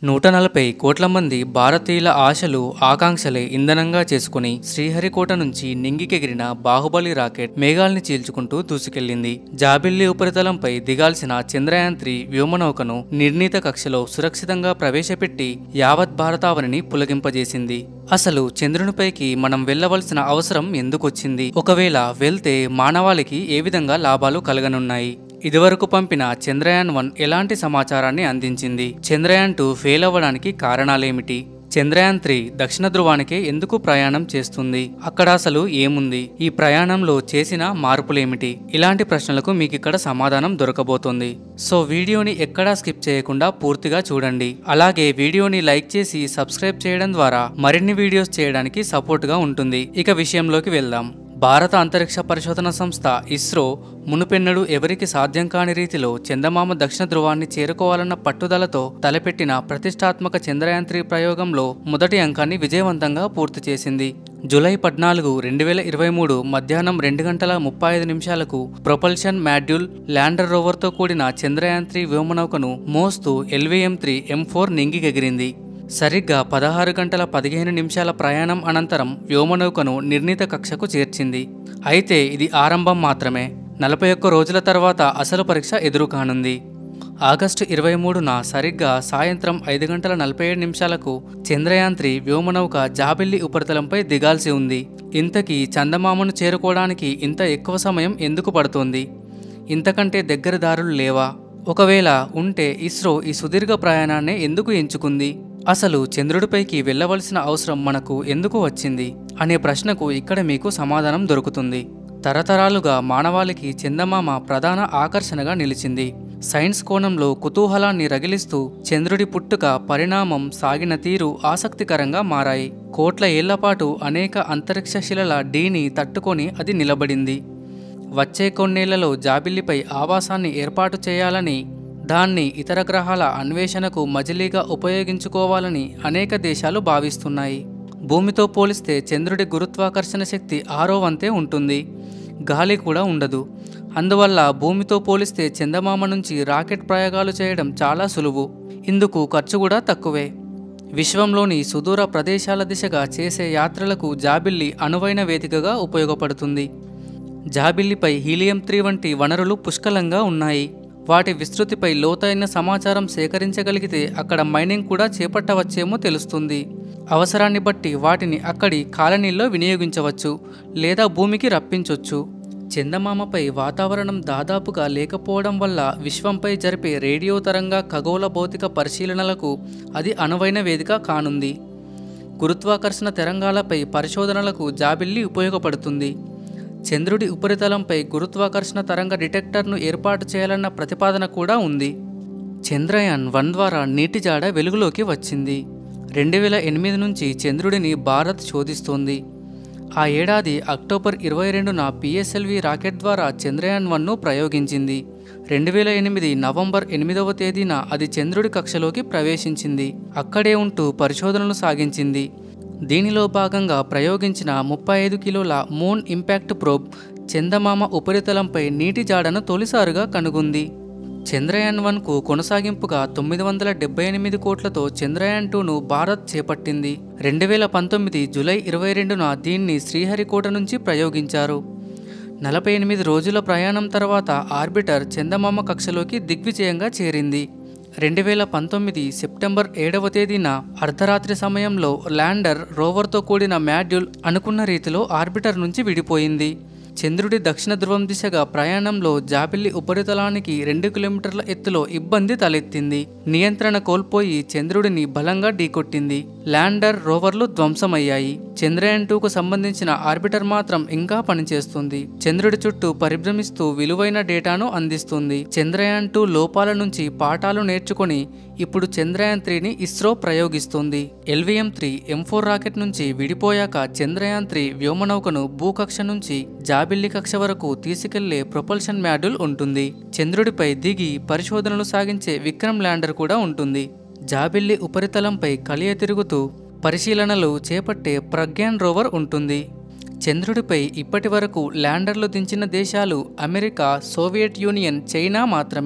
నూట నలభై కోట్ల మంది భారతీయుల ఆశలు ఆకాంక్షలే ఇంధనంగా చేసుకుని శ్రీహరికోట నుంచి నింగికెగిరిన బాహుబలి రాకెట్ మేఘాల్ని చీల్చుకుంటూ దూసుకెళ్లింది జాబిల్లి ఉపరితలంపై దిగాల్సిన చంద్రయాన్ త్రీ వ్యోమనౌకను నిర్ణీత కక్షలో సురక్షితంగా ప్రవేశపెట్టి యావత్ భారతావనిని పులగింపజేసింది అసలు చంద్రునిపైకి మనం వెళ్ళవలసిన అవసరం ఎందుకొచ్చింది ఒకవేళ వెళ్తే మానవాళికి ఏ విధంగా లాభాలు కలగనున్నాయి ఇదివరకు పంపిన చంద్రయాన్ వన్ ఎలాంటి సమాచారాన్ని అందించింది చంద్రయాన్ టూ ఫెయిల్ అవ్వడానికి కారణాలేమిటి చంద్రయాన్ త్రీ దక్షిణ ధృవానికే ఎందుకు ప్రయాణం చేస్తుంది అక్కడ అసలు ఏముంది ఈ ప్రయాణంలో చేసిన మార్పులేమిటి ఇలాంటి ప్రశ్నలకు మీకు ఇక్కడ సమాధానం దొరకబోతోంది సో వీడియోని ఎక్కడా స్కిప్ చేయకుండా పూర్తిగా చూడండి అలాగే వీడియోని లైక్ చేసి సబ్స్క్రైబ్ చేయడం ద్వారా మరిన్ని వీడియోస్ చేయడానికి సపోర్ట్గా ఉంటుంది ఇక విషయంలోకి వెళ్దాం భారత అంతరిక్ష పరిశోధన సంస్థ ఇస్రో మునుపెన్నడు ఎవరికి సాధ్యం కాని రీతిలో చందమామ దక్షిణ ధృవాన్ని చేరుకోవాలన్న పట్టుదలతో తలపెట్టిన ప్రతిష్టాత్మక చంద్రయాన్ త్రీ ప్రయోగంలో మొదటి అంకాన్ని విజయవంతంగా పూర్తి చేసింది జూలై పద్నాలుగు రెండు వేల ఇరవై మూడు మధ్యాహ్నం రెండు గంటల ముప్పై ఐదు నిమిషాలకు ప్రొపల్షన్ మాడ్యూల్ ల్యాండర్ రోవర్తో కూడిన చంద్రయాన్ త్రీ వ్యోమనౌకను మోస్తూ ఎల్వీఎం త్రీ ఎం ఫోర్ నింగికెగిరింది సరిగ్గా పదహారు గంటల పదిహేను నిమిషాల ప్రయాణం అనంతరం వ్యోమనౌకను నిర్ణీత కక్షకు చేర్చింది అయితే ఇది ఆరంభం మాత్రమే నలభై ఒక్క రోజుల తర్వాత అసలు పరీక్ష ఎదురు కానుంది ఆగస్టు ఇరవై మూడున సరిగ్గా సాయంత్రం ఐదు గంటల నలభై ఏడు నిమిషాలకు చంద్రయాన్ త్రీ వ్యోమనౌక జాబిల్లి ఉపరితలంపై దిగాల్సి ఉంది ఇంతకీ చందమామను చేరుకోవడానికి ఇంత ఎక్కువ సమయం ఎందుకు పడుతోంది ఇంతకంటే దగ్గర దారులు లేవా ఒకవేళ ఉంటే ఇస్రో ఈ సుదీర్ఘ ప్రయాణాన్ని ఎందుకు ఎంచుకుంది అసలు చంద్రుడిపైకి వెళ్ళవలసిన అవసరం మనకు ఎందుకు వచ్చింది అనే ప్రశ్నకు ఇక్కడ మీకు సమాధానం దొరుకుతుంది తరతరాలుగా మానవాళికి చందమామ ప్రధాన ఆకర్షణగా నిలిచింది సైన్స్ కోణంలో కుతూహలాన్ని రగిలిస్తూ చంద్రుడి పుట్టుక పరిణామం సాగిన తీరు ఆసక్తికరంగా మారాయి కోట్ల ఏళ్లపాటు అనేక అంతరిక్ష శిలల డీని తట్టుకొని అది నిలబడింది వచ్చే కొన్నేళ్లలో జాబిల్లిపై ఆవాసాన్ని ఏర్పాటు చేయాలని దాన్ని ఇతర గ్రహాల అన్వేషణకు మజిలీగా ఉపయోగించుకోవాలని అనేక దేశాలు భావిస్తున్నాయి భూమితో పోలిస్తే చంద్రుడి గురుత్వాకర్షణ శక్తి ఆరో వంతే ఉంటుంది గాలి కూడా ఉండదు అందువల్ల భూమితో పోలిస్తే చందమామ నుంచి రాకెట్ ప్రయోగాలు చేయడం చాలా సులువు ఇందుకు ఖర్చు కూడా తక్కువే విశ్వంలోని సుదూర ప్రదేశాల దిశగా చేసే యాత్రలకు జాబిల్లి అనువైన వేదికగా ఉపయోగపడుతుంది జాబిల్లిపై హీలియం త్రీ వంటి వనరులు పుష్కలంగా ఉన్నాయి వాటి విస్తృతిపై లోతైన సమాచారం సేకరించగలిగితే అక్కడ మైనింగ్ కూడా చేపట్టవచ్చేమో తెలుస్తుంది అవసరాన్ని బట్టి వాటిని అక్కడి కాలనీల్లో వినియోగించవచ్చు లేదా భూమికి రప్పించవచ్చు చందమామపై వాతావరణం దాదాపుగా లేకపోవడం వల్ల విశ్వంపై జరిపే రేడియో తరంగా ఖగోళ భౌతిక పరిశీలనలకు అది అనువైన వేదిక కానుంది గురుత్వాకర్షణ తరంగాలపై పరిశోధనలకు జాబిల్లి ఉపయోగపడుతుంది చంద్రుడి ఉపరితలంపై గురుత్వాకర్షణ తరంగ డిటెక్టర్ను ఏర్పాటు చేయాలన్న ప్రతిపాదన కూడా ఉంది చంద్రయాన్ వన్ ద్వారా నీటి జాడ వెలుగులోకి వచ్చింది రెండు వేల ఎనిమిది నుంచి చంద్రుడిని భారత్ శోధిస్తోంది ఆ ఏడాది అక్టోబర్ ఇరవై రెండున పిఎస్ఎల్వి రాకెట్ ద్వారా చంద్రయాన్ వన్ను ప్రయోగించింది రెండు వేల ఎనిమిది నవంబర్ ఎనిమిదవ తేదీన అది చంద్రుడి కక్షలోకి ప్రవేశించింది అక్కడే ఉంటూ పరిశోధనలు సాగించింది దీనిలో భాగంగా ప్రయోగించిన ముప్పై ఐదు కిలోల మూన్ ఇంపాక్ట్ ప్రోబ్ చందమామ ఉపరితలంపై నీటి జాడను తొలిసారిగా కనుగొంది చంద్రయాన్ వన్కు కొనసాగింపుగా తొమ్మిది వందల డెబ్బై ఎనిమిది కోట్లతో చంద్రయాన్ టూను భారత్ చేపట్టింది రెండు వేల పంతొమ్మిది జూలై ఇరవై రెండున దీన్ని శ్రీహరికోట నుంచి ప్రయోగించారు నలభై ఎనిమిది రోజుల ప్రయాణం తర్వాత ఆర్బిటర్ చందమామ కక్షలోకి దిగ్విజయంగా చేరింది రెండు వేల పంతొమ్మిది సెప్టెంబర్ ఏడవ తేదీన అర్ధరాత్రి సమయంలో ల్యాండర్ రోవర్తో కూడిన మాడ్యూల్ అనుకున్న రీతిలో ఆర్బిటర్ నుంచి విడిపోయింది చంద్రుడి దక్షిణ ధ్రువం దిశగా ప్రయాణంలో జాబిల్లి ఉపరితలానికి రెండు కిలోమీటర్ల ఎత్తులో ఇబ్బంది తలెత్తింది నియంత్రణ కోల్పోయి చంద్రుడిని బలంగా ఢీకొట్టింది ల్యాండర్ రోవర్లు ధ్వంసమయ్యాయి చంద్రయాన్ టూకు సంబంధించిన ఆర్బిటర్ మాత్రం ఇంకా పనిచేస్తుంది చంద్రుడి చుట్టూ పరిభ్రమిస్తూ విలువైన డేటాను అందిస్తుంది చంద్రయాన్ టూ లోపాల నుంచి పాఠాలు నేర్చుకొని ఇప్పుడు చంద్రయాన్ త్రీని ఇస్రో ప్రయోగిస్తుంది LVM three M four rocket నుంచి విడిపోయాక చంద్రయాన్ త్రీ వ్యోమనౌకను భూకక్ష నుంచి జాబిల్లి కక్ష వరకు తీసుకెళ్లే ప్రొపల్షన్ మాడ్యూల్ ఉంటుంది చంద్రుడిపై దిగి పరిశోధనలు సాగించే విక్రమ్ ల్యాండర్ కూడా ఉంటుంది జాబిల్లి ఉపరితలంపై కలియ తిరుగుతూ పరిశీలనలు చేపట్టే ప్రజ్ఞాన్ రోవర్ ఉంటుంది చంద్రుడిపై ఇప్పటి వరకు ల్యాండర్లు దించిన దేశాలు అమెరికా సోవియట్ యూనియన్ చైనా మాత్రమే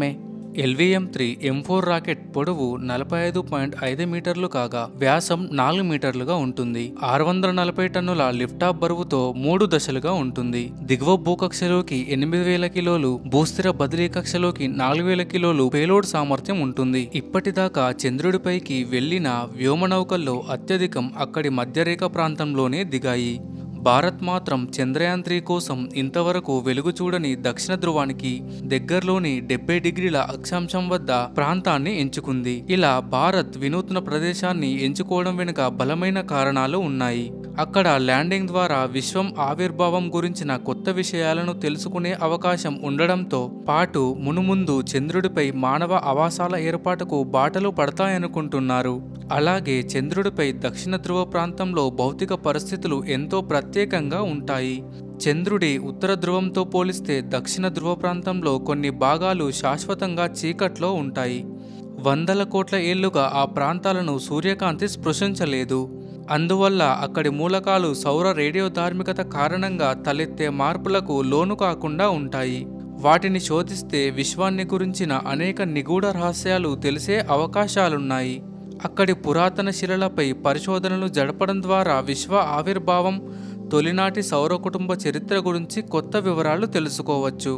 LVM three M four rocket పొడవు నలభై ఐదు పాయింట్ ఐదు మీటర్లు కాగా వ్యాసం నాలుగు మీటర్లుగా ఉంటుంది ఆరు వందల నలభై టన్నుల లిఫ్టాప్ బరువుతో మూడు దశలుగా ఉంటుంది దిగువ భూకక్షలోకి ఎనిమిది వేల కిలోలు భూస్థిర బదిలీ కక్షలోకి నాలుగు వేల కిలోలు పేలోడ్ సామర్థ్యం ఉంటుంది ఇప్పటిదాకా చంద్రుడిపైకి వెళ్లిన వ్యోమనౌకల్లో అత్యధికం అక్కడి మధ్యరేఖ ప్రాంతంలోనే దిగాయి భారత్ మాత్రం చంద్రయాన్ త్రీ కోసం ఇంతవరకు వెలుగు చూడని దక్షిణ ధ్రువానికి దగ్గరలోని డెబ్బై డిగ్రీల అక్షాంశం వద్ద ప్రాంతాన్ని ఎంచుకుంది ఇలా భారత్ వినూత్న ప్రదేశాన్ని ఎంచుకోవడం వెనుక బలమైన కారణాలు ఉన్నాయి అక్కడ ల్యాండింగ్ ద్వారా విశ్వం ఆవిర్భావం గురించిన కొత్త విషయాలను తెలుసుకునే అవకాశం ఉండడంతో పాటు మునుముందు చంద్రుడిపై మానవ ఆవాసాల ఏర్పాటుకు బాటలు పడతాయనుకుంటున్నారు అలాగే చంద్రుడిపై దక్షిణ ధ్రువ ప్రాంతంలో భౌతిక పరిస్థితులు ఎంతో ప్రత్యేకంగా ఉంటాయి చంద్రుడి ఉత్తర ధ్రువంతో పోలిస్తే దక్షిణ ధ్రువ ప్రాంతంలో కొన్ని భాగాలు శాశ్వతంగా చీకట్లో ఉంటాయి వందల కోట్ల ఏళ్లుగా ఆ ప్రాంతాలను సూర్యకాంతి స్పృశించలేదు అందువల్ల అక్కడి మూలకాలు సౌర రేడియో ధార్మికత కారణంగా తలెత్తే మార్పులకు లోను కాకుండా ఉంటాయి వాటిని శోధిస్తే విశ్వాన్ని గురించిన అనేక నిగూఢ రహస్యాలు తెలిసే అవకాశాలున్నాయి అక్కడి పురాతన శిలలపై పరిశోధనలు జరపడం ద్వారా విశ్వ ఆవిర్భావం తొలినాటి సౌర కుటుంబ చరిత్ర గురించి కొత్త వివరాలు తెలుసుకోవచ్చు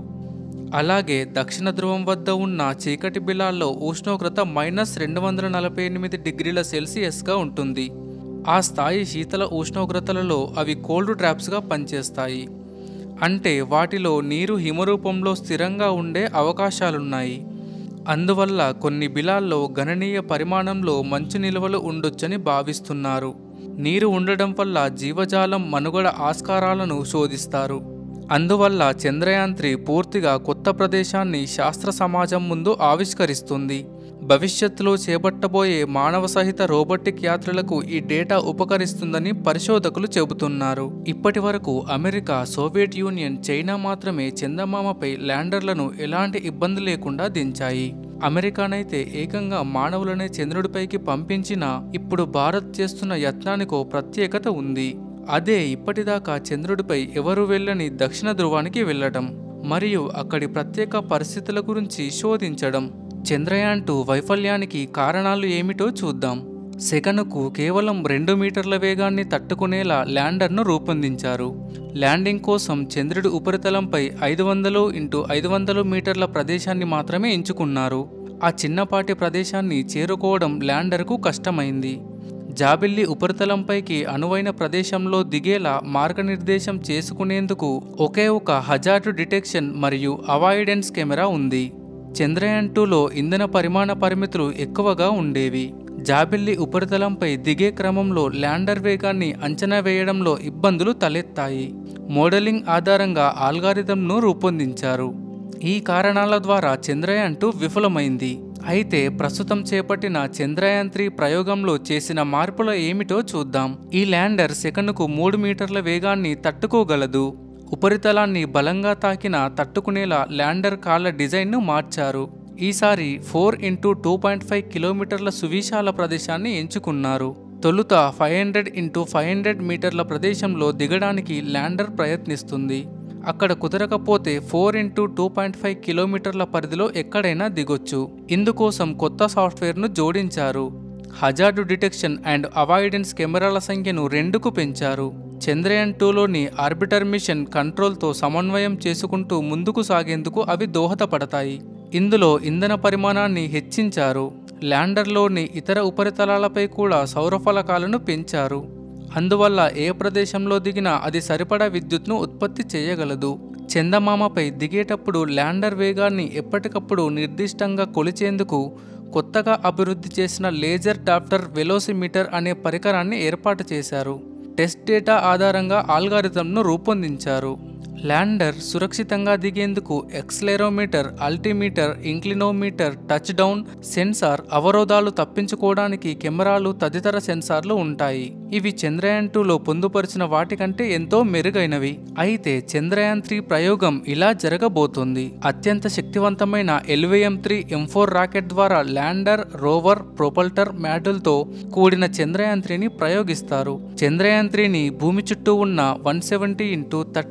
అలాగే దక్షిణ ధ్రువం వద్ద ఉన్న చీకటి బిలాల్లో ఉష్ణోగ్రత మైనస్ రెండు వందల నలభై ఎనిమిది డిగ్రీల సెల్సియస్గా ఉంటుంది ఆ స్థాయి శీతల ఉష్ణోగ్రతలలో అవి కోల్డ్ ట్రాప్స్గా పనిచేస్తాయి అంటే వాటిలో నీరు హిమరూపంలో స్థిరంగా ఉండే అవకాశాలున్నాయి అందువల్ల కొన్ని బిలాల్లో గణనీయ పరిమాణంలో మంచు నిల్వలు ఉండొచ్చని భావిస్తున్నారు నీరు ఉండడం వల్ల జీవజాలం మనుగడ ఆస్కారాలను శోధిస్తారు అందువల్ల చంద్రయాన్ త్రీ పూర్తిగా కొత్త ప్రదేశాన్ని శాస్త్ర సమాజం ముందు ఆవిష్కరిస్తుంది భవిష్యత్తులో చేపట్టబోయే మానవ సహిత రోబోటిక్ యాత్రలకు ఈ డేటా ఉపకరిస్తుందని పరిశోధకులు చెబుతున్నారు ఇప్పటి వరకు అమెరికా సోవియట్ యూనియన్ చైనా మాత్రమే చందమామపై ల్యాండర్లను ఎలాంటి ఇబ్బంది లేకుండా దించాయి అమెరికానైతే ఏకంగా మానవులనే చంద్రుడిపైకి పంపించినా ఇప్పుడు భారత్ చేస్తున్న యత్నానికో ప్రత్యేకత ఉంది అదే ఇప్పటిదాకా చంద్రుడిపై ఎవరు వెళ్ళని దక్షిణ ధ్రువానికి వెళ్ళటం మరియు అక్కడి ప్రత్యేక పరిస్థితుల గురించి శోధించడం చంద్రయాన్ టూ వైఫల్యానికి కారణాలు ఏమిటో చూద్దాం సెకనుకు కేవలం రెండు మీటర్ల వేగాన్ని తట్టుకునేలా ల్యాండర్ను రూపొందించారు ల్యాండింగ్ కోసం చంద్రుడి ఉపరితలంపై ఐదు వందలు ఇంటూ ఐదు వందలు మీటర్ల ప్రదేశాన్ని మాత్రమే ఎంచుకున్నారు ఆ చిన్నపాటి ప్రదేశాన్ని చేరుకోవడం ల్యాండర్కు కష్టమైంది జాబిల్లి ఉపరితలంపైకి అనువైన ప్రదేశంలో దిగేలా మార్గనిర్దేశం చేసుకునేందుకు ఒకే ఒక హజార్డ్ డిటెక్షన్ మరియు అవాయిడెన్స్ కెమెరా ఉంది చంద్రయాన్ టూలో ఇంధన పరిమాణ పరిమితులు ఎక్కువగా ఉండేవి జాబిల్లి ఉపరితలంపై దిగే క్రమంలో ల్యాండర్ వేగాన్ని అంచనా వేయడంలో ఇబ్బందులు తలెత్తాయి మోడలింగ్ ఆధారంగా ఆల్గారిథంను రూపొందించారు ఈ కారణాల ద్వారా చంద్రయాన్ టూ విఫలమైంది అయితే ప్రస్తుతం చేపట్టిన చంద్రయాన్ త్రీ ప్రయోగంలో చేసిన మార్పుల ఏమిటో చూద్దాం ఈ ల్యాండర్ సెకనుకు మూడు మీటర్ల వేగాన్ని తట్టుకోగలదు ఉపరితలాన్ని బలంగా తాకిన తట్టుకునేలా ల్యాండర్ కాళ్ళ డిజైన్ను మార్చారు ఈసారి four into two point five కిలోమీటర్ల సువిశాల ప్రదేశాన్ని ఎంచుకున్నారు తొలుత five hundred into five hundred మీటర్ల ప్రదేశంలో దిగడానికి ల్యాండర్ ప్రయత్నిస్తుంది అక్కడ కుదరకపోతే four into two point five కిలోమీటర్ల పరిధిలో ఎక్కడైనా దిగొచ్చు ఇందుకోసం కొత్త సాఫ్ట్వేర్ను జోడించారు హజార్డు డిటెక్షన్ అండ్ అవాయిడెన్స్ కెమెరాల సంఖ్యను రెండుకు పెంచారు చంద్రయాన్ టూలోని ఆర్బిటర్ మిషన్ కంట్రోల్తో సమన్వయం చేసుకుంటూ ముందుకు సాగేందుకు అవి దోహదపడతాయి ఇందులో ఇంధన పరిమాణాన్ని హెచ్చించారు ల్యాండర్లోని ఇతర ఉపరితలాలపై కూడా సౌరఫలకాలను పెంచారు అందువల్ల ఏ ప్రదేశంలో దిగినా అది సరిపడా విద్యుత్ను ఉత్పత్తి చేయగలదు చందమామపై దిగేటప్పుడు ల్యాండర్ వేగాన్ని ఎప్పటికప్పుడు నిర్దిష్టంగా కొలిచేందుకు కొత్తగా అభివృద్ధి చేసిన లేజర్ డాప్టర్ వెలోసిమీటర్ అనే పరికరాన్ని ఏర్పాటు చేశారు టెస్ట్ డేటా ఆధారంగా ఆల్గారిథంను రూపొందించారు ల్యాండర్ సురక్షితంగా దిగేందుకు accelerometer altimeter inclinometer touch down sensor అవరోధాలు తప్పించుకోవడానికి కెమెరాలు తదితర సెన్సార్లు ఉంటాయి ఇవి చంద్రయాన్ టూలో పొందుపరిచిన వాటికంటే ఎంతో మెరుగైనవి అయితే చంద్రయాన్ త్రీ ప్రయోగం ఇలా జరగబోతోంది అత్యంత శక్తివంతమైన LVM three M four rocket ద్వారా ల్యాండర్ రోవర్ ప్రొపల్టర్ మ్యాడుల్తో కూడిన చంద్రయాన్ త్రీని ప్రయోగిస్తారు చంద్రయాన్ త్రీని భూమి చుట్టూ ఉన్న one seventy into thirty six point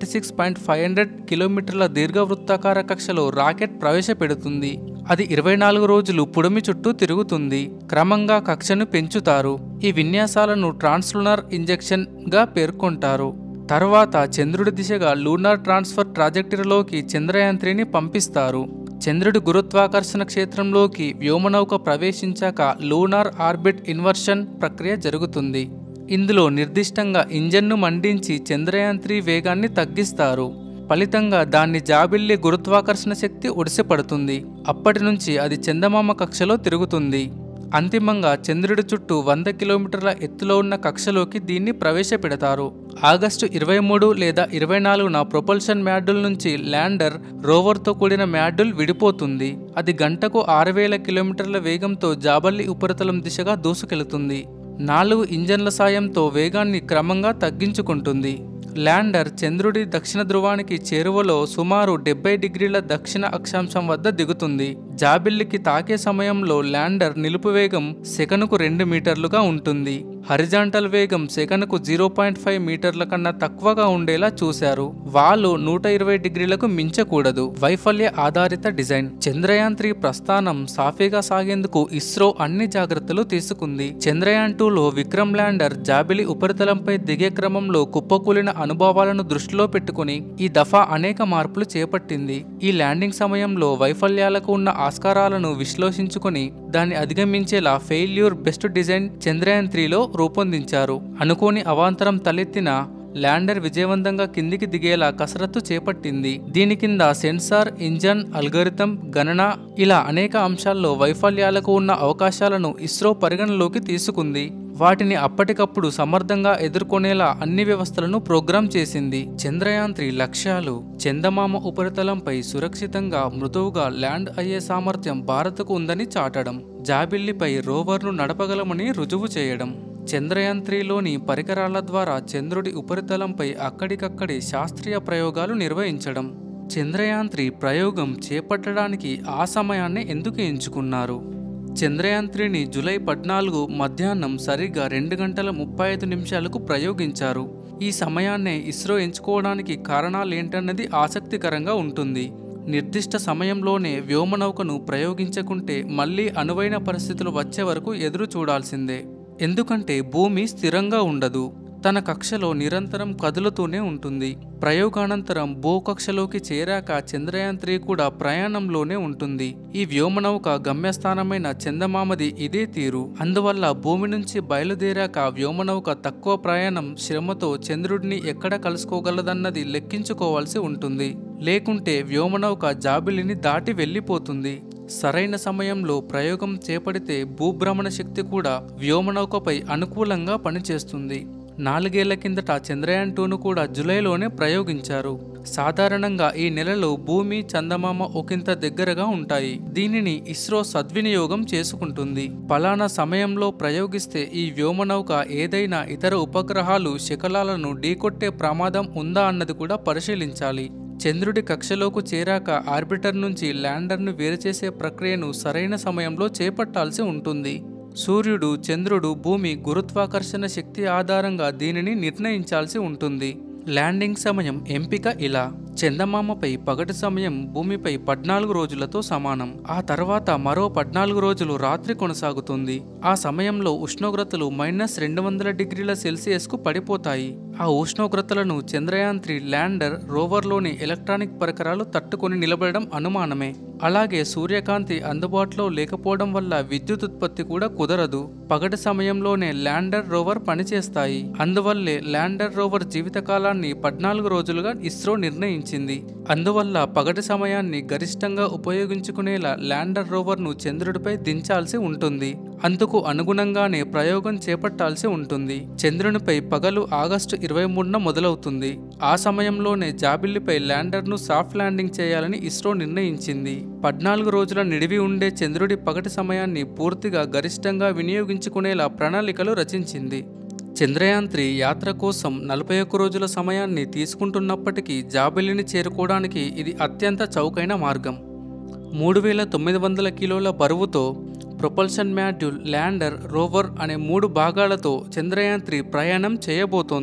point five hundred కిలోమీటర్ల దీర్ఘవృత్తాకార కక్షలో రాకెట్ ప్రవేశపెడుతుంది అది ఇరవై నాలుగు రోజులు పుడమి చుట్టూ తిరుగుతుంది క్రమంగా కక్షను పెంచుతారు ఈ విన్యాసాలను ట్రాన్స్లునార్ ఇంజెక్షన్ గా పేర్కొంటారు తర్వాత చంద్రుడి దిశగా లూనార్ ట్రాన్స్ఫర్ ట్రాజెక్టరీలోకి చంద్రయాన్ త్రీని పంపిస్తారు చంద్రుడి గురుత్వాకర్షణ క్షేత్రంలోకి వ్యోమనౌక ప్రవేశించాక లూనార్ ఆర్బిట్ ఇన్వర్షన్ ప్రక్రియ జరుగుతుంది ఇందులో నిర్దిష్టంగా ఇంజన్ను మండించి చంద్రయాన్ త్రీ వేగాన్ని తగ్గిస్తారు ఫలితంగా దాన్ని జాబిల్లి గురుత్వాకర్షణ శక్తి ఒడిసిపడుతుంది అప్పటి నుంచి అది చందమామ కక్షలో తిరుగుతుంది అంతిమంగా చంద్రుడి చుట్టూ వంద కిలోమీటర్ల ఎత్తులో ఉన్న కక్షలోకి దీన్ని ప్రవేశపెడతారు ఆగస్టు ఇరవై మూడు లేదా ఇరవై నాలుగున ప్రొపల్షన్ మ్యాడ్యూల్ నుంచి ల్యాండర్ రోవర్తో కూడిన మ్యాడ్యూల్ విడిపోతుంది అది గంటకు ఆరు వేల కిలోమీటర్ల వేగంతో జాబల్లి ఉపరితలం దిశగా దూసుకెళుతుంది నాలుగు ఇంజన్ల సాయంతో వేగాన్ని క్రమంగా తగ్గించుకుంటుంది ల్యాండర్ చంద్రుడి దక్షిణ ధ్రువానికి చేరువలో సుమారు డెబ్బై డిగ్రీల దక్షిణ అక్షాంశం వద్ద దిగుతుంది జాబిల్లికి తాకే సమయంలో ల్యాండర్ నిలుపు వేగం సెకనుకు రెండు మీటర్లుగా ఉంటుంది హరిజాంటల్ వేగం సెకనుకు జీరో పాయింట్ ఫైవ్ మీటర్ల కన్నా తక్కువగా ఉండేలా చూశారు వాళ్ళు నూట ఇరవై డిగ్రీలకు మించకూడదు వైఫల్య ఆధారిత డిజైన్ చంద్రయాన్ త్రీ ప్రస్థానం సాఫీగా సాగేందుకు ఇస్రో అన్ని జాగ్రత్తలు తీసుకుంది చంద్రయాన్ టూలో విక్రమ్ ల్యాండర్ జాబిలి ఉపరితలంపై దిగే క్రమంలో కుప్పకూలిన అనుభవాలను దృష్టిలో పెట్టుకుని ఈ దఫా అనేక మార్పులు చేపట్టింది ఈ ల్యాండింగ్ సమయంలో వైఫల్యాలకు ఉన్న ఆస్కారాలను విశ్లేషించుకొని దాన్ని అధిగమించేలా ఫెయిల్యూర్ బెస్ట్ డిజైన్ చంద్రయాన్ త్రీలో రూపొందించారు అనుకోని అవాంతరం తలెత్తిన ల్యాండర్ విజయవంతంగా కిందికి దిగేలా కసరత్తు చేపట్టింది దీని కింద సెన్సార్ ఇంజన్ అల్గోరిథం గణన ఇలా అనేక అంశాల్లో వైఫల్యాలకు ఉన్న అవకాశాలను ఇస్రో పరిగణలోకి తీసుకుంది వాటిని అప్పటికప్పుడు సమర్థంగా ఎదుర్కొనేలా అన్ని వ్యవస్థలను ప్రోగ్రాం చేసింది చంద్రయాన్ త్రీ లక్ష్యాలు చందమామ ఉపరితలంపై సురక్షితంగా మృదువుగా ల్యాండ్ అయ్యే సామర్థ్యం భారత్కు ఉందని చాటడం జాబిల్లిపై రోవర్ను నడపగలమని రుజువు చేయడం చంద్రయాన్ త్రీలోని పరికరాల ద్వారా చంద్రుడి ఉపరితలంపై అక్కడికక్కడి శాస్త్రీయ ప్రయోగాలు నిర్వహించడం చంద్రయాన్ త్రీ ప్రయోగం చేపట్టడానికి ఆ సమయాన్ని ఎందుకు ఎంచుకున్నారు చంద్రయాన్ త్రీని జూలై పద్నాలుగు మధ్యాహ్నం సరిగ్గా రెండు గంటల ముప్పై ఐదు నిమిషాలకు ప్రయోగించారు ఈ సమయాన్నే ఇస్రో ఎంచుకోవడానికి కారణాలేంటన్నది ఆసక్తికరంగా ఉంటుంది నిర్దిష్ట సమయంలోనే వ్యోమనౌకను ప్రయోగించకుంటే మళ్ళీ అనువైన పరిస్థితులు వచ్చే వరకు ఎదురు చూడాల్సిందే ఎందుకంటే భూమి స్థిరంగా ఉండదు తన కక్షలో నిరంతరం కదులుతూనే ఉంటుంది ప్రయోగానంతరం భూకక్షలోకి చేరాక చంద్రయాన్ త్రీ కూడా ప్రయాణంలోనే ఉంటుంది ఈ వ్యోమనౌక గమ్యస్థానమైన చందమామది ఇదే తీరు అందువల్ల భూమి నుంచి బయలుదేరాక వ్యోమనౌక తక్కువ ప్రయాణం శ్రమతో చంద్రుడిని ఎక్కడ కలుసుకోగలదన్నది లెక్కించుకోవాల్సి ఉంటుంది లేకుంటే వ్యోమనౌక జాబిలిని దాటి వెళ్ళిపోతుంది సరైన సమయంలో ప్రయోగం చేపడితే భూభ్రమణ శక్తి కూడా వ్యోమనౌకపై అనుకూలంగా పనిచేస్తుంది నాలుగేళ్ల కిందట చంద్రయాన్ టూను కూడా జులైలోనే ప్రయోగించారు సాధారణంగా ఈ నెలలో భూమి చందమామ ఒకంత దగ్గరగా ఉంటాయి దీనిని ఇస్రో సద్వినియోగం చేసుకుంటుంది పలానా సమయంలో ప్రయోగిస్తే ఈ వ్యోమనౌక ఏదైనా ఇతర ఉపగ్రహాలు శకలాలను ఢీకొట్టే ప్రమాదం ఉందా అన్నది కూడా పరిశీలించాలి చంద్రుడి కక్షలోకి చేరాక ఆర్బిటర్ నుంచి ల్యాండర్ను వేరుచేసే ప్రక్రియను సరైన సమయంలో చేపట్టాల్సి ఉంటుంది సూర్యుడు చంద్రుడు భూమి గురుత్వాకర్షణ శక్తి ఆధారంగా దీనిని నిర్ణయించాల్సి ఉంటుంది ల్యాండింగ్ సమయం ఎంపిక ఇలా చందమామపై పగటి సమయం భూమిపై పద్నాలుగు రోజులతో సమానం ఆ తర్వాత మరో పద్నాలుగు రోజులు రాత్రి కొనసాగుతుంది ఆ సమయంలో ఉష్ణోగ్రతలు మైనస్ రెండు వందల డిగ్రీల సెల్సియస్కు పడిపోతాయి ఆ ఉష్ణోగ్రతలను చంద్రయాన్ త్రీ ల్యాండర్ రోవర్లోని ఎలక్ట్రానిక్ పరికరాలు తట్టుకొని నిలబడడం అనుమానమే అలాగే సూర్యకాంతి అందుబాటులో లేకపోవడం వల్ల విద్యుత్ ఉత్పత్తి కూడా కుదరదు పగటి సమయంలోనే ల్యాండర్ రోవర్ పనిచేస్తాయి అందువల్లే ల్యాండర్ రోవర్ జీవితకాలాన్ని పద్నాలుగు రోజులుగా ఇస్రో నిర్ణయించింది అందువల్ల పగటి సమయాన్ని గరిష్టంగా ఉపయోగించుకునేలా ల్యాండర్ రోవర్ను చంద్రుడిపై దించాల్సి ఉంటుంది అందుకు అనుగుణంగానే ప్రయోగం చేపట్టాల్సి ఉంటుంది చంద్రునిపై పగలు ఆగస్టు ఇరవై మూడున మొదలవుతుంది ఆ సమయంలోనే జాబిల్లిపై ల్యాండర్ను సాఫ్ట్ ల్యాండింగ్ చేయాలని ఇస్రో నిర్ణయించింది పద్నాలుగు రోజుల నిడివి ఉండే చంద్రుడి పగటి సమయాన్ని పూర్తిగా గరిష్టంగా వినియోగించుకునేలా ప్రణాళికలు రచించింది చంద్రయాన్ త్రీ యాత్ర కోసం నలభై ఒక్క రోజుల సమయాన్ని తీసుకుంటున్నప్పటికీ జాబిల్లిని చేరుకోవడానికి ఇది అత్యంత చౌకైన మార్గం మూడు వేల తొమ్మిది వందల కిలోల బరువుతో ప్రొపల్షన్ మాడ్యూల్ ల్యాండర్ రోవర్ అనే మూడు భాగాలతో చంద్రయాన్ త్రీ ప్రయాణం చేయబోతోంది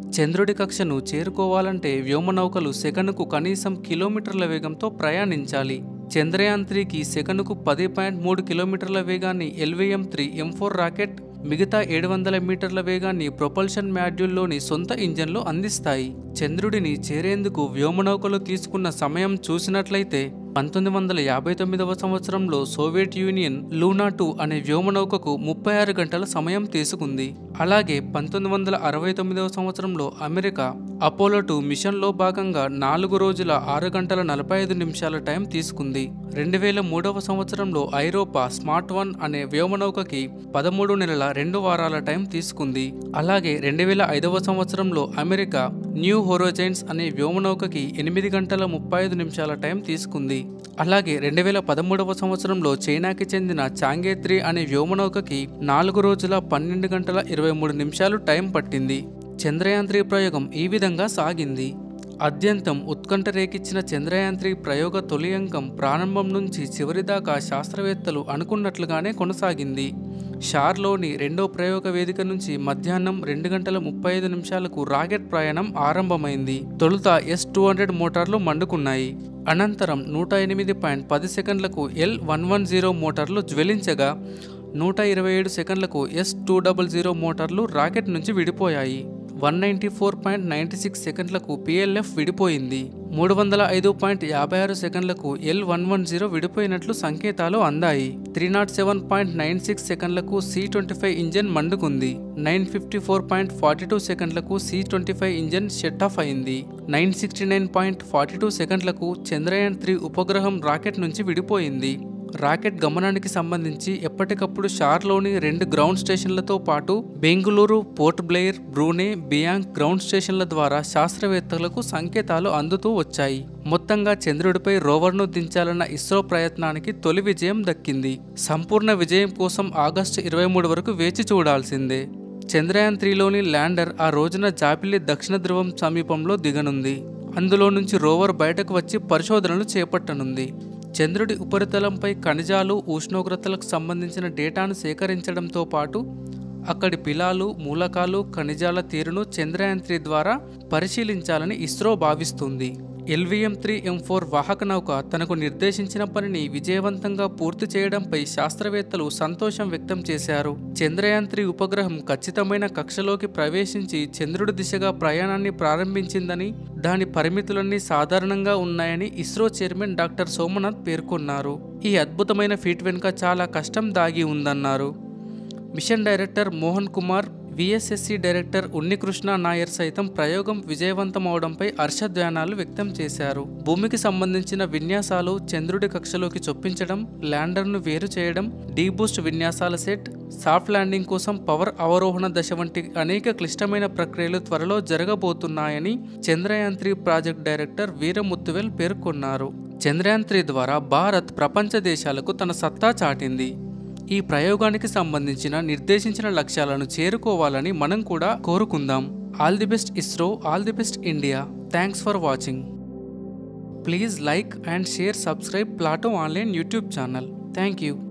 చంద్రుడి కక్షను చేరుకోవాలంటే వ్యోమనౌకలు సెకనుకు కనీసం కిలోమీటర్ల వేగంతో ప్రయాణించాలి చంద్రయాన్ త్రీకి సెకనుకు పది పాయింట్ మూడు కిలోమీటర్ల వేగాన్ని LVM three M four rocket మిగతా ఏడు వందల మీటర్ల వేగాన్ని ప్రొపల్షన్ మాడ్యూల్లోని సొంత ఇంజన్లు అందిస్తాయి చంద్రుడిని చేరేందుకు వ్యోమనౌకలు తీసుకున్న సమయం చూసినట్లయితే పంతొమ్మిది వందల యాభై తొమ్మిదవ సంవత్సరంలో సోవియట్ యూనియన్ లూనా టూ అనే వ్యోమనౌకకు ముప్పై ఆరు గంటల సమయం తీసుకుంది అలాగే పంతొమ్మిది వందల అరవై తొమ్మిదవ సంవత్సరంలో అమెరికా అపోలో టూ మిషన్లో భాగంగా నాలుగు రోజుల ఆరు గంటల నలభై ఐదు నిమిషాల టైం తీసుకుంది రెండు వేల మూడవ సంవత్సరంలో ఐరోపా స్మార్ట్ వన్ అనే వ్యోమనౌకకి పదమూడు నెలల రెండు వారాల టైం తీసుకుంది అలాగే రెండు వేల ఐదవ సంవత్సరంలో అమెరికా న్యూ హోరోజైన్స్ అనే వ్యోమనౌకకి ఎనిమిది గంటల ముప్పై ఐదు నిమిషాల టైం తీసుకుంది అలాగే రెండు వేల పదమూడవ సంవత్సరంలో చైనాకి చెందిన చాంగే త్రీ అనే వ్యోమనౌకకి నాలుగు రోజుల పన్నెండు గంటల ఇరవై మూడు నిమిషాలు టైం పట్టింది చంద్రయాన్ త్రీ ప్రయోగం ఈ విధంగా సాగింది అత్యంతం ఉత్కంఠ రేకిచ్చిన చంద్రయాన్ త్రీ ప్రయోగ తొలి అంకం ప్రారంభం నుంచి చివరిదాకా శాస్త్రవేత్తలు అనుకున్నట్లుగానే కొనసాగింది షార్లోని రెండో ప్రయోగ వేదిక నుంచి మధ్యాహ్నం రెండు గంటల ముప్పై ఐదు నిమిషాలకు రాకెట్ ప్రయాణం ఆరంభమైంది తొలుత ఎస్ టూ హండ్రెడ్ మోటార్లు మండుకున్నాయి అనంతరం నూట ఎనిమిది పాయింట్ పది సెకండ్లకు ఎల్ వన్ వన్ జీరో మోటార్లు జ్వలించగా నూట ఇరవై ఏడు సెకండ్లకు ఎస్ టూ డబల్ జీరో మోటార్లు రాకెట్ నుంచి విడిపోయాయి one ninety four point ninety six సెకండ్లకు పిఎల్ఎఫ్ విడిపోయింది మూడు వందల ఐదు పాయింట్ యాభై ఆరు సెకండ్లకు ఎల్ వన్ వన్ జీరో విడిపోయినట్లు సంకేతాలు అందాయి three naught seven point nine six సెకండ్లకు సి ట్వంటీ ఫైవ్ ఇంజన్ మండుకుంది nine fifty four point forty two సెకండ్లకు C twenty five engine shut off అయింది nine sixty nine point forty two సెకండ్లకు Chandrayaan three ఉపగ్రహం rocket నుంచి విడిపోయింది రాకెట్ గమనానికి సంబంధించి ఎప్పటికప్పుడు షార్లోని రెండు గ్రౌండ్ స్టేషన్లతో పాటు Bengaluru Port Blair Brunei Biak ground స్టేషన్ల ద్వారా శాస్త్రవేత్తలకు సంకేతాలు అందుతూ వచ్చాయి మొత్తంగా చంద్రుడిపై రోవర్ను దించాలన్న ఇస్రో ప్రయత్నానికి తొలి విజయం దక్కింది సంపూర్ణ విజయం కోసం ఆగస్టు ఇరవై మూడు వరకు వేచి చూడాల్సిందే చంద్రయాన్ త్రీలోని ల్యాండర్ ఆ రోజున జాపిల్లి దక్షిణ ధ్రువం సమీపంలో దిగనుంది అందులో నుంచి రోవర్ బయటకు వచ్చి పరిశోధనలు చేపట్టనుంది చంద్రుడి ఉపరితలంపై ఖనిజాలు ఉష్ణోగ్రతలకు సంబంధించిన డేటాను సేకరించడంతో పాటు అక్కడి పిలాలు మూలకాలు ఖనిజాల తీరును చంద్రయాన్ త్రీ ద్వారా పరిశీలించాలని ఇస్రో భావిస్తుంది ఎల్విఎం త్రీ ఎం ఫోర్ వాహక నౌక తనకు నిర్దేశించిన పనిని విజయవంతంగా పూర్తి చేయడంపై శాస్త్రవేత్తలు సంతోషం వ్యక్తం చేశారు చంద్రయాన్ త్రీ ఉపగ్రహం ఖచ్చితమైన కక్షలోకి ప్రవేశించి చంద్రుడి దిశగా ప్రయాణాన్ని ప్రారంభించిందని దాని పరిమితులన్నీ సాధారణంగా ఉన్నాయని ఇస్రో చైర్మన్ డాక్టర్ సోమనాథ్ పేర్కొన్నారు ఈ అద్భుతమైన ఫీట్ వెనుక చాలా కష్టం దాగి ఉందన్నారు mission director Mohan Kumar VSSC director Unnikrishna Nair సైతం ప్రయోగం విజయవంతమవడంపై హర్షధ్వానాలు వ్యక్తం చేశారు భూమికి సంబంధించిన విన్యాసాలు చంద్రుడి కక్షలోకి చొప్పించడం ల్యాండర్ను వేరు చేయడం డీబూస్ట్ విన్యాసాల సెట్ సాఫ్ట్ ల్యాండింగ్ కోసం పవర్ అవరోహణ దశ వంటి అనేక క్లిష్టమైన ప్రక్రియలు త్వరలో జరగబోతున్నాయని Chandrayaan three project director Veeramuthuvel పేర్కొన్నారు చంద్రయాన్ త్రీ ద్వారా భారత్ ప్రపంచ దేశాలకు తన సత్తా చాటింది ఈ ప్రయోగానికి సంబంధించిన నిర్దేశించిన లక్ష్యాలను చేరుకోవాలని మనం కూడా కోరుకుందాం all the best ISRO all the best India thanks for watching please like and share subscribe Plato online YouTube channel thank you